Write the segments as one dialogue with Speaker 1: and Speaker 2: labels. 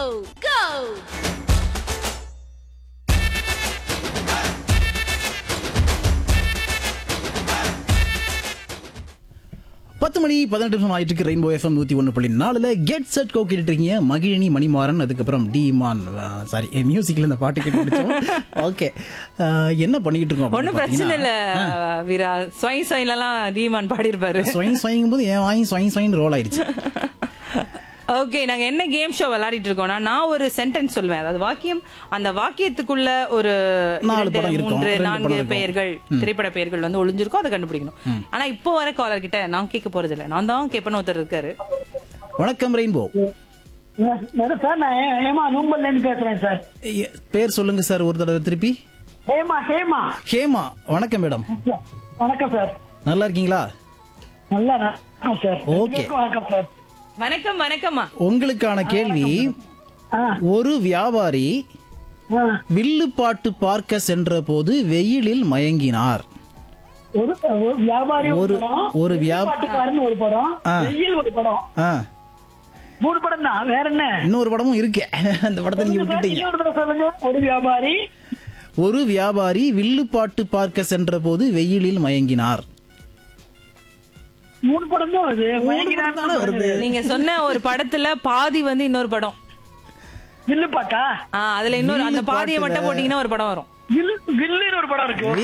Speaker 1: go!
Speaker 2: பத்து மணி பதினெட்டு நிமிஷம் ஆயிட்டு இருக்கு ரெயின்போ எஃப்எம் நூத்தி ஒன்று புள்ளி நாலுல கெட் செட் கோ கேட்டுட்டு இருக்கீங்க மகிழினி மணிமாறன் அதுக்கப்புறம் டிமான் சாரி மியூசிக்ல இந்த பாட்டு கேட்டு முடிச்சோம் ஓகே என்ன பண்ணிக்கிட்டு இருக்கோம்
Speaker 3: ஒண்ணும் பிரச்சனை இல்ல வீரா ஸ்வை ஸ்வைலலாம் ரீமான் பாடியிருப்பாரு
Speaker 2: ஸ்வைங் ஸ்வைங்கும் போது என் வாங்கி ஸ்வைங் ஸ்வைங் ரோல் ஆயிடுச்சு
Speaker 3: ஓகே நாங்க என்ன கேம் ஷோ விளையாடிட்டு இருக்கோம்னா நான் ஒரு சென்டென்ஸ் சொல்வேன் அதாவது வாக்கியம் அந்த வாக்கியத்துக்குள்ள ஒரு
Speaker 2: நாலு
Speaker 3: இரண்டு,
Speaker 2: படம் இருக்கும்,
Speaker 3: மூன்று
Speaker 2: ரெண்டு
Speaker 3: நான்கு
Speaker 2: படம் இருக்கும்.
Speaker 3: பெயர்கள் திரைப்பட பெயர்கள் வந்து ஒளிஞ்சிருக்கும் அதை கண்டுபிடிக்கணும் ஆனா இப்போ வர காலர் கிட்ட நான் கேட்க போறது இல்ல நான் தான் கேட்பேன்னு ஒருத்தர் இருக்காரு
Speaker 2: வணக்கம் ரெயின்போ
Speaker 4: மேடம் சார் நான் ஹே- ஹேமா நூம்பல்ல இருந்து பேசுறேன் சார்
Speaker 2: பேர் சொல்லுங்க சார் ஒரு தடவை திருப்பி
Speaker 4: ஹேமா ஹேமா
Speaker 2: ஹேமா வணக்கம் மேடம்
Speaker 4: வணக்கம் சார்
Speaker 2: நல்லா இருக்கீங்களா
Speaker 4: நல்லா வணக்கம் சார்
Speaker 2: Okay.
Speaker 4: எல்லாருக்கும் வணக்கம் சார்
Speaker 3: வணக்கம் வணக்கம்மா
Speaker 2: உங்களுக்கான கேள்வி
Speaker 4: ஆ,
Speaker 2: ஒரு வியாபாரி
Speaker 4: ஆ.
Speaker 2: வில்லுப்பாட்டு பார்க்க சென்ற போது வெயிலில் மயங்கினார்
Speaker 4: ஒரு ஒரு வியாபாரி ஒரு
Speaker 2: ஒரு-
Speaker 4: படம்
Speaker 2: ஒரு வியா-
Speaker 4: பாட்டுக்காரன் ஒரு படம்
Speaker 2: ஆ.
Speaker 4: வெயில் ஒரு படம்
Speaker 2: ஆ
Speaker 4: மூணு படம் தான் வேற என்ன
Speaker 2: இன்னொரு படமும் இருக்கு அந்த படத்தை நீங்க விட்டுட்டீங்க
Speaker 4: இன்னொரு தடவை சொல்லுங்க ஒரு வியாபாரி
Speaker 2: ஒரு வியாபாரி வில்லுப்பாட்டு பார்க்க சென்ற போது வெயிலில் மயங்கினார்
Speaker 4: மூணு படம் தான் வருது
Speaker 2: படம் தானே வருது.
Speaker 3: நீங்க சொன்ன ஒரு படத்துல பாதி வந்து இன்னொரு படம்
Speaker 4: வில்லு பாட்டா
Speaker 3: ஆ, அதுல இன்னொரு அந்த
Speaker 2: வில்லு
Speaker 3: பாதியை மட்டும்
Speaker 2: பாட்டுல-
Speaker 3: போட்டீங்கன்னா ஒரு படம் வரும்
Speaker 4: வில்லு வில்லுன்னு ஒரு படம் இருக்கு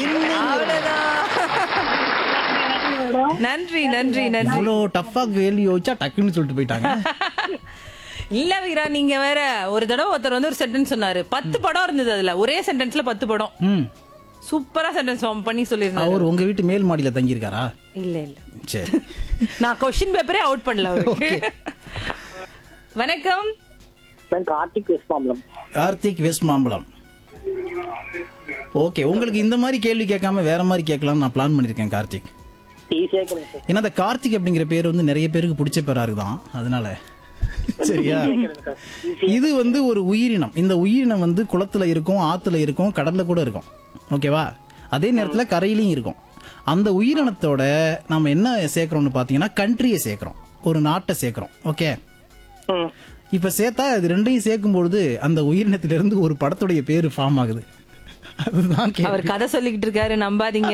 Speaker 3: நன்றி நன்றி நன்றி
Speaker 2: இவ்வளோ டஃபா கேள்வி யோசிச்சா டக்குன்னு சொல்லிட்டு போயிட்டாங்க
Speaker 3: இல்ல வீரா நீங்க வேற ஒரு தடவை ஒருத்தர் வந்து ஒரு சென்டென்ஸ் சொன்னாரு பத்து படம் இருந்தது அதுல ஒரே சென்டென்ஸ்ல பத்து படம்
Speaker 2: ம்
Speaker 3: சூப்பரா சென்டென்ஸ் பண்ணி சொல்லிருந்தாரு
Speaker 2: அவர் உங்க வீட்டு மேல் மாடியில தங்கியிருக்காரா
Speaker 3: இல்ல இல்ல
Speaker 2: சரி
Speaker 3: நான் கொஸ்டின் பேப்பரே அவுட் பண்ணல அவருக்கு வணக்கம்
Speaker 4: கார்த்திக் வெஸ்பாம்பலம்
Speaker 2: கார்த்திக் வெஸ்ட் மாம்பலம் ஓகே உங்களுக்கு இந்த மாதிரி கேள்வி கேட்காம வேற மாதிரி கேட்கலாம்னு நான் பிளான் பண்ணிருக்கேன் கார்த்திக்
Speaker 4: ஈஸியா கேளுங்க சார்
Speaker 2: ஏன்னா அந்த கார்த்திக் அப்படிங்கிற பேர் வந்து நிறைய பேருக்கு பிடிச்ச பேரா இருக்குதான் அதனால சரியா இது வந்து ஒரு உயிரினம் இந்த உயிரினம் வந்து குளத்துல இருக்கும் ஆத்துல இருக்கும் கடல்ல கூட இருக்கும் ஓகேவா அதே நேரத்துல கரையிலயும் இருக்கும் அந்த உயிரினத்தோட நம்ம என்ன சேர்க்கிறோம்னு பாத்தீங்கன்னா கண்ட்ரியை சேர்க்கிறோம் ஒரு நாட்டை சேர்க்கிறோம் ஓகே
Speaker 4: ம்.
Speaker 2: இப்ப சேர்த்தா இது ரெண்டையும் சேர்க்கும் பொழுது அந்த உயிரினத்திலிருந்து ஒரு படத்துடைய பேரு ஃபார்ம் ஆகுது அதுதான் கேள்வி.
Speaker 3: அவர் கதை சொல்லிக்கிட்டு இருக்காரு நம்பாதீங்க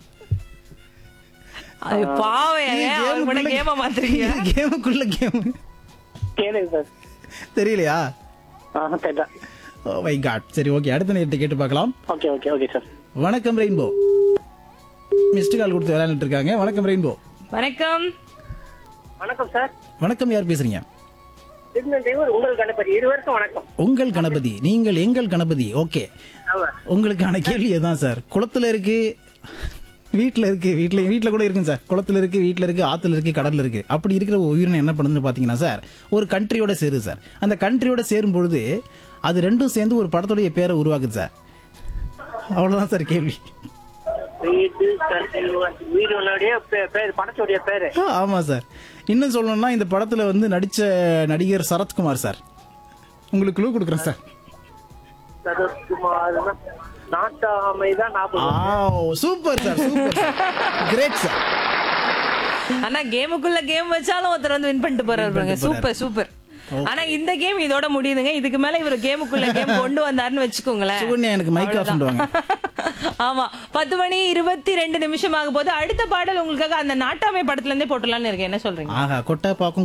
Speaker 3: அது பாவம்
Speaker 2: இது
Speaker 3: ஏன் அவர் கூட
Speaker 2: கேமுக்குள்ள-
Speaker 3: கேம மாத்துறீங்க
Speaker 2: இது கேமுக்குள்ள கேம்
Speaker 4: கேளுங்க சார்
Speaker 2: தெரியலையா
Speaker 4: ஆ கேட்டா
Speaker 2: ஓ மை காட் சரி ஓகே அடுத்த நேரத்தை கேட்டு பார்க்கலாம்
Speaker 4: ஓகே ஓகே ஓகே சார்
Speaker 2: வணக்கம் ரெயின்போ மிஸ்டு கால் கொடுத்து விளையாண்டுட்டு இருக்காங்க வணக்கம் ரெயின்போ
Speaker 3: வணக்கம்
Speaker 4: வணக்கம் சார்
Speaker 2: வணக்கம் யார் பேசுறீங்க
Speaker 4: திருநெல்வேலூர் உங்கள் கணபதி இருவருக்கும் வணக்கம்
Speaker 2: உங்கள் கணபதி நீங்கள் எங்கள் கணபதி ஓகே
Speaker 4: ஆமா
Speaker 2: உங்களுக்கான கேள்வி தான் சார் குளத்துல இருக்கு வீட்ல இருக்கு வீட்ல வீட்ல கூட இருக்குங்க சார் குளத்துல இருக்கு வீட்ல இருக்கு ஆத்துல இருக்கு கடல்ல இருக்கு அப்படி இருக்கிற ஒரு உயிரினம் என்ன பண்ணுதுன்னு பாத்தீங்கன்னா சார் ஒரு கண்ட்ரியோட சேருது சார் அந்த கண்ட்ரியோட சேரும் பொழுது அது ரெண்டும் சேர்ந்து ஒரு படத்துடைய பேரை உருவாக்குது சார் அவ்வளவுதான் சார் கேள்வி
Speaker 4: வீடு வீடுடைய பேர் படத்துடைய பேரு
Speaker 2: ஆ, ஆமா சார் இன்னும் சொல்லணும்னா இந்த படத்துல வந்து நடிச்ச நடிகர் சரத்குமார் சார் உங்களுக்கு க்ளூ கொடுக்குறேன் சார்
Speaker 4: சரத்குமார் நாட்டாமை தான் ஞாபகம்
Speaker 2: super sir super great sir
Speaker 3: ஆனா கேமுக்குள்ள கேம் வச்சாலும் ஒருத்தர் வந்து வின் பண்ணிட்டு போறாரு பாருங்க சூப்பர் சூப்பர் ஆனா இந்த கேம் இதோட முடியுதுங்க இதுக்கு மேல இவர் கேமுக்குள்ள கேம் கொண்டு வந்தாருன்னு வச்சுக்கோங்களேன்
Speaker 2: சுகன்யா எனக்கு மைக் ஆஃப் பண்ணுவாங்க
Speaker 3: ஆமா பத்து மணி இருபத்தி ரெண்டு நிமிஷம் ஆக போது அடுத்த பாடல் உங்களுக்காக அந்த நாட்டாமை படத்துல இருந்தே போட்டலாம்னு இருக்கேன் என்ன சொல்றீங்க
Speaker 2: ஆஹா கொட்டை பாக்கும்